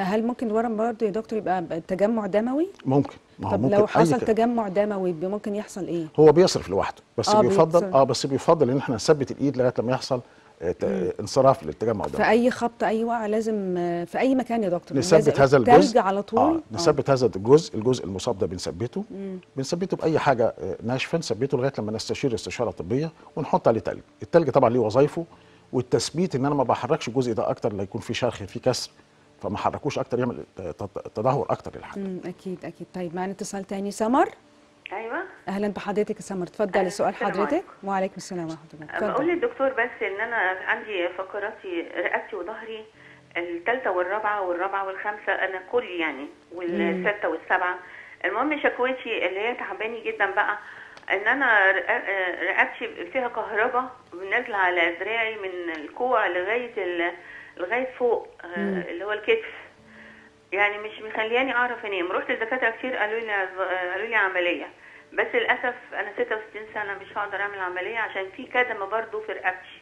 هل ممكن الورم برضه يا دكتور يبقى تجمع دموي ممكن ما هو طب ممكن لو أي حصل ك- تجمع دموي ب- ممكن يحصل ايه هو بيصرف لوحده بس آه، بيفضل بيتصرف. اه بس بيفضل ان احنا نثبت الايد لغايه لما يحصل آه، ت- انصراف للتجمع في الدموي اي خبط اي وقع لازم آه، في اي مكان يا دكتور نثبت لازم هذا التلج الجزء على طول اه نثبت هذا الجزء الجزء المصاب ده بنثبته بنثبته باي حاجه آه، ناشفه نثبته لغايه لما نستشير استشاره طبيه ونحط عليه تلج التلج طبعا ليه وظايفه والتثبيت ان انا ما بحركش الجزء ده اكتر لا يكون فيه شرخ فيه كسر فما حركوش اكتر يعمل ت- ت- تدهور اكتر للحاجه مم، اكيد اكيد طيب معانا اتصال تاني سمر ايوه اهلا بحضرتك يا سمر اتفضلي أهلا، سؤال السلام حضرتك عليكم. وعليكم السلام ورحمه الله بقول اتفضل للدكتور بس ان انا عندي فقراتي رقبتي وظهري الثالثه والرابعه والرابعه والخامسه انا كلي يعني والسادسه والسابعه المهم شكوتي اللي هي تعباني جدا بقى ان انا رق- رقبتي فيها كهرباء نازله على دراعي من الكوع لغايه ال- لغايه فوق آه، اللي هو الكتف يعني مش مخلياني اعرف انام رحت لدكاتره كتير قالوا لي عز- قالوا لي عمليه بس للاسف انا 66 سنه مش هقدر اعمل عمليه عشان في كدمه برضو في رقبتي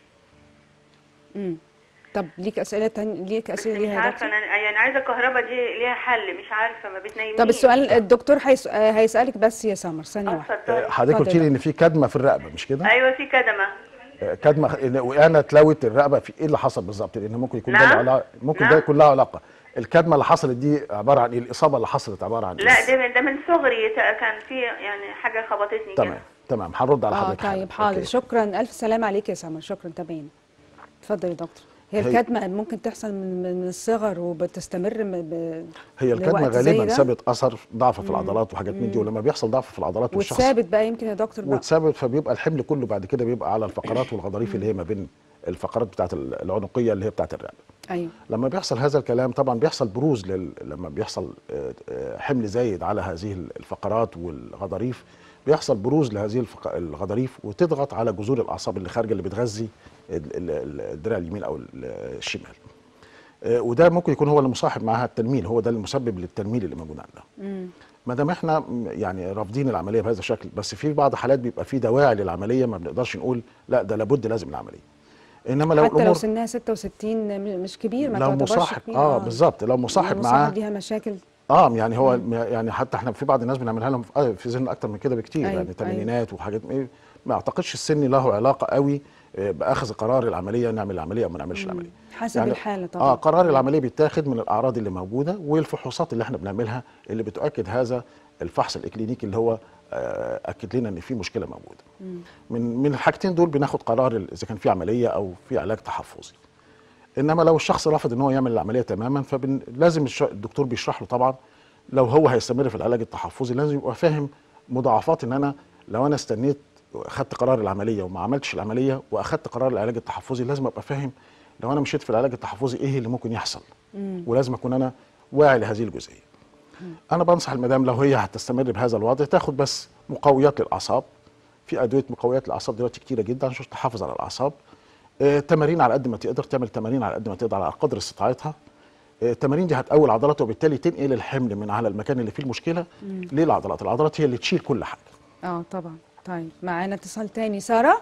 مم. طب ليك اسئله تانية ليك بس اسئله مش ليها يا عارفه دكتور انا يعني عايزه الكهرباء دي ليها حل مش عارفه ما بتنيمنيش طب السؤال الدكتور هيس... آه، هيسالك بس يا سمر ثانيه آه، واحده اتفضلي. آه، حضرتك قلت اتفضل. لي ان في كدمه في الرقبه مش كده؟ ايوه في كدمه آه، كدمه إن- وانا اتلوت الرقبه في ايه اللي حصل بالظبط؟ لان ممكن يكون ده نعم. له علاقة- ممكن نعم. ده يكون لها علاقه الكدمه اللي حصلت دي عباره عن ايه؟ الاصابه اللي حصلت عباره عن لا ايه؟ ده من ده من صغري تا- كان في يعني حاجه خبطتني تمام كده تمام هنرد على اه حضرتك حالا. طيب حاضر أوكي. شكرا الف سلام عليك يا سمر شكرا تابعين اتفضل يا دكتور هي هي- الكدمه ممكن تحصل من من الصغر وبتستمر م- ب... هي الكدمه لوقت زي غالبا ده؟ ثابت اثر ضعف في العضلات وحاجات من دي ولما بيحصل ضعف في العضلات والشخص وتثابت بقى يمكن يا دكتور بقى وتثابت فبيبقى الحمل كله بعد كده بيبقى على الفقرات والغضاريف اللي هي ما بين الفقرات بتاعت العنقيه اللي هي بتاعت الرقبه ايوه لما بيحصل هذا الكلام طبعا بيحصل بروز لل... لما بيحصل آه، آه، حمل زايد على هذه الفقرات والغضاريف بيحصل بروز لهذه الفق... الغضاريف وتضغط على جذور الاعصاب اللي خارجه اللي بتغذي ال- ال- الدراع اليمين او ال- الشمال آه، وده ممكن يكون هو اللي مصاحب معاها التنميل هو ده المسبب للتنميل اللي موجود عندها ما دام احنا م- يعني رافضين العمليه بهذا الشكل بس في بعض حالات بيبقى في دواعي للعمليه ما بنقدرش نقول لا ده لابد لازم العمليه انما لو حتى لو الامور سنها 66 م- مش كبير ما لو تعتبرش مصاحب كبير اه بالظبط لو مصاحب لو معاه مصاحب ليها مشاكل اه يعني هو م- يعني حتى احنا في بعض الناس بنعملها لهم في- آه، في سن اكتر من كده بكتير أيوة، يعني أيوة. تمانينات وحاجات إيه، ما اعتقدش السن له علاقه قوي آه، باخذ قرار العمليه نعمل العمليه او ما نعملش العمليه حسب الحالة طبعاً. اه قرار العمليه بيتاخد من الاعراض اللي موجوده والفحوصات اللي احنا بنعملها اللي بتؤكد هذا الفحص الاكلينيكي اللي هو آه، اكد لنا ان في مشكله موجوده من من الحاجتين دول بناخد قرار ال- اذا كان في عمليه او في علاج تحفظي انما لو الشخص رفض ان هو يعمل العمليه تماما فلازم الدكتور بيشرح له طبعا لو هو هيستمر في العلاج التحفظي لازم يبقى فاهم مضاعفات ان انا لو انا استنيت اخدت قرار العمليه وما عملتش العمليه واخدت قرار العلاج التحفظي لازم ابقى فاهم لو انا مشيت في العلاج التحفظي ايه اللي ممكن يحصل ولازم اكون انا واعي لهذه الجزئيه انا بنصح المدام لو هي هتستمر بهذا الوضع تاخد بس مقويات للاعصاب في ادويه مقويات للاعصاب دلوقتي كتيره جدا عشان تحافظ على الاعصاب آه، تمارين على قد ما تقدر تعمل تمارين على قد ما تقدر على قدر استطاعتها آه، التمارين دي هتقوي العضلات وبالتالي تنقل الحمل من على المكان اللي فيه المشكله للعضلات العضلات هي اللي تشيل كل حاجه اه طبعا طيب معانا اتصال تاني ساره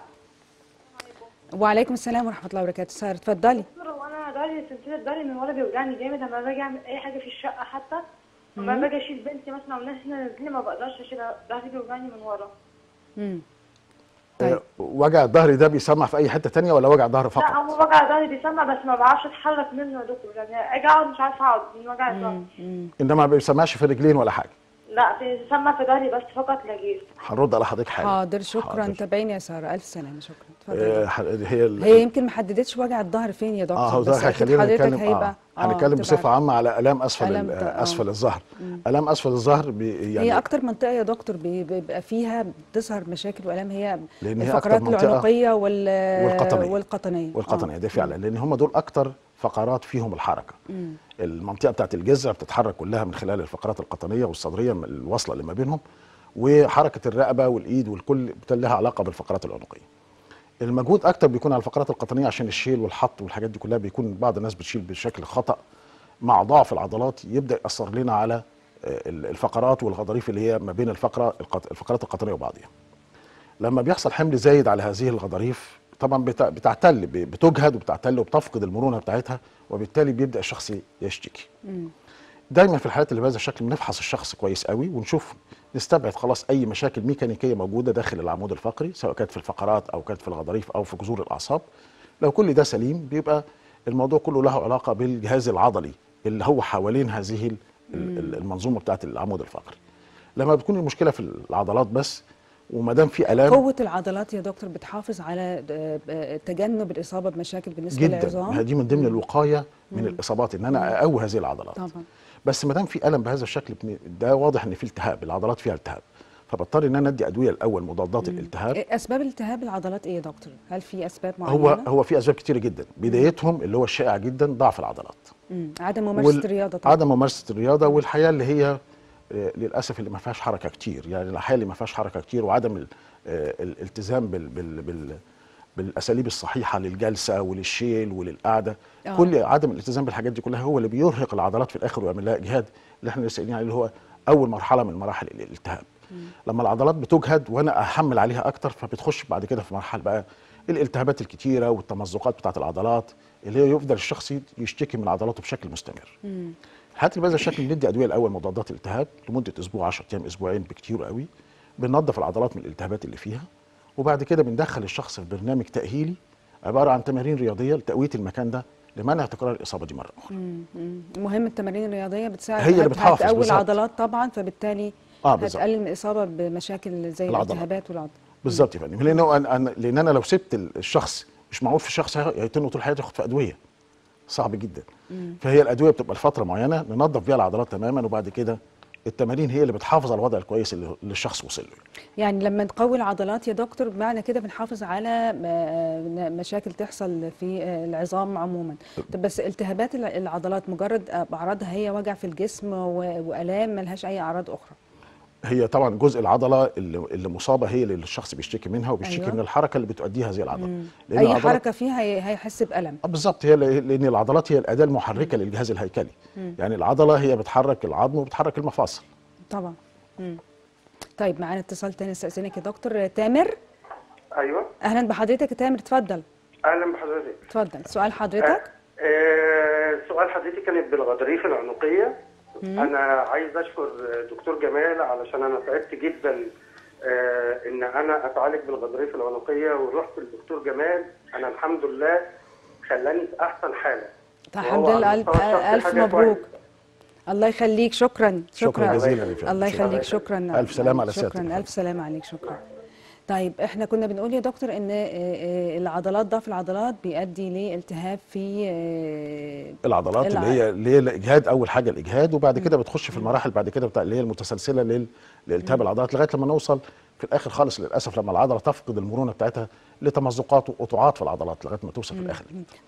وعليكم السلام ورحمه الله وبركاته ساره اتفضلي دكتور هو انا ضهري سلسله ضهري من ورا بيوجعني جامد لما باجي اعمل اي حاجه في الشقه حتى لما باجي اشيل بنتي مثلا والناس هنا نازلين ما بقدرش اشيلها ضهري بيوجعني من ورا امم طيب. آه، وجع الظهر ده بيسمع في اي حته تانية ولا وجع ظهر لا فقط هو وجع ضهري بيسمع بس ما بعرفش اتحرك منه يا دكتور يعني اجي اقعد مش عارفه اقعد من وجع الظهر انما ما بيسمعش في الرجلين ولا حاجه لا بيسمع في ضهري بس فقط لا غير هنرد على حضرتك حاجه حاضر شكرا حاضر. تابعيني يا ساره الف سلامه شكرا آه، اتفضلي ح- هي ال- هي يمكن ما حددتش وجع الظهر فين يا دكتور اه هو بس ده أكيد هيخلينا حضرتك نتكلم هيبقى اه هنتكلم تبقى بصفه عامه على الام اسفل ألم ال- ت- آه. اسفل الظهر الام اسفل الظهر بي يعني هي اكتر منطقه يا دكتور بي- بيبقى فيها بتظهر مشاكل والام هي لأن هي الفقرات أكتر منطقة العنقيه وال والقطنية. والقطنيه والقطنيه دي فعلا لان هم دول اكتر فقرات فيهم الحركه المنطقه بتاعت الجذع بتتحرك كلها من خلال الفقرات القطنيه والصدريه م- الواصله اللي ما بينهم وحركه الرقبه والايد والكل بتبقى لها علاقه بالفقرات العنقيه المجهود اكتر بيكون على الفقرات القطنيه عشان الشيل والحط والحاجات دي كلها بيكون بعض الناس بتشيل بشكل خطا مع ضعف العضلات يبدا ياثر لنا على آه، ال- الفقرات والغضاريف اللي هي ما بين الفقره القط- الفقرات القطنيه وبعضها لما بيحصل حمل زايد على هذه الغضاريف طبعا بت- بتعتل ب- بتجهد وبتعتل وبتفقد المرونه بتاعتها وبالتالي بيبدا الشخص يشتكي دايما في الحالات اللي بهذا الشكل بنفحص الشخص كويس قوي ونشوف نستبعد خلاص اي مشاكل ميكانيكيه موجوده داخل العمود الفقري سواء كانت في الفقرات او كانت في الغضاريف او في جذور الاعصاب لو كل ده سليم بيبقى الموضوع كله له علاقه بالجهاز العضلي اللي هو حوالين هذه ال- ال- المنظومه بتاعه العمود الفقري لما بتكون المشكله في العضلات بس وما دام في الام قوة العضلات يا دكتور بتحافظ على آه، آه، تجنب الإصابة بمشاكل بالنسبة جدا للعظام دي من ضمن الوقايه من الاصابات ان انا اقوي هذه العضلات طبعا بس ما دام في الم بهذا الشكل بن- ده واضح ان في التهاب العضلات فيها التهاب فبضطر ان انا ادي ادويه الاول مضادات الالتهاب إيه أسباب التهاب العضلات إيه يا دكتور؟ هل في أسباب معينة؟ هو هو في اسباب كتيره جدا بدايتهم اللي هو الشائع جدا ضعف العضلات مم. عدم ممارسة وال- الرياضة طبعا عدم ممارسه الرياضه والحياه اللي هي آه، للاسف اللي ما فيهاش حركه كتير يعني الحياه اللي ما فيهاش حركه كتير وعدم ال- آه، الالتزام بال بال بال بالاساليب الصحيحه للجلسه وللشيل وللقعده آه. كل عدم الالتزام بالحاجات دي كلها هو اللي بيرهق العضلات في الاخر ويعمل لها اجهاد اللي احنا لسه قايلين عليه اللي هو اول مرحله من مراحل الالتهاب لما العضلات بتجهد وانا احمل عليها اكتر فبتخش بعد كده في مرحله بقى الالتهابات الكتيره والتمزقات بتاعه العضلات اللي هي يفضل الشخص يشتكي من عضلاته بشكل مستمر الحالات اللي بهذا الشكل بندي ادويه الاول مضادات الالتهاب لمده اسبوع 10 ايام اسبوعين بكتير قوي بننظف العضلات من الالتهابات اللي فيها وبعد كده بندخل الشخص في برنامج تاهيلي عباره عن تمارين رياضيه لتقويه المكان ده لمنع تكرار الاصابه دي مره اخرى مم. مهم التمارين الرياضية بتساعد هي اللي هت- بتحافظ هتقوي بالظبط. العضلات طبعا فبالتالي اه بالظبط هتقلل من الإصابة بمشاكل زي العضلات. الالتهابات والعضلات بالظبط يا فندم لان أنا أنا لان انا لو سبت ال- الشخص مش معقول في الشخص هي- هيتنه طول حياته ياخد في ادويه صعب جدا فهي الادويه بتبقى لفتره معينه ننظف بيها العضلات تماما وبعد كده التمارين هي اللي بتحافظ على الوضع الكويس اللي اللي الشخص وصل له يعني لما نقوي العضلات يا دكتور معنى كده بنحافظ على آه، مشاكل تحصل في آه، العظام عموما طب بس التهابات الع- العضلات مجرد آه، اعراضها هي وجع في الجسم و- والام ملهاش اي اعراض اخرى هي طبعا جزء العضله اللي, اللي مصابه هي اللي الشخص بيشتكي منها وبيشتكي أيوة. أيوة. من الحركه اللي بتؤديها هذه العضله لأن اي العضلات- حركه فيها هي- هيحس بالم آه بالظبط هي ل- لان العضلات هي الاداه المحركه للجهاز الهيكلي يعني العضله هي بتحرك العظم وبتحرك المفاصل طبعا مم. طيب معانا اتصال تاني استاذنك يا دكتور تامر ايوه اهلا بحضرتك يا تامر اتفضل اهلا بحضرتك اتفضل سؤال حضرتك آه سؤال حضرتك كانت بالغضاريف العنقيه انا عايز اشكر دكتور جمال علشان انا تعبت جدا آه ان انا اتعالج بالغضاريف العنقيه ورحت للدكتور جمال انا الحمد لله خلاني في احسن حاله الحمد وهو لله على الف, المستوى الشخصي ألف حاجة مبروك كويسة. الله يخليك شكرا شكرا جزيلا يا فندم. الله شكراً. يخليك شكرا ألف سلامة على سيادتك. شكرا الف سلامه عليك شكرا طيب احنا كنا بنقول يا دكتور ان آه، آه، العضلات ضعف العضلات بيؤدي لالتهاب في آه، العضلات الع- اللي هي اللي هي الاجهاد اول حاجه الاجهاد وبعد كده بتخش في المراحل بعد كده بتاع اللي هي المتسلسله لل- لالتهاب العضلات لغايه لما نوصل في الاخر خالص للاسف لما العضله تفقد المرونه بتاعتها لتمزقات وقطوعات في العضلات لغايه ما توصل في الاخر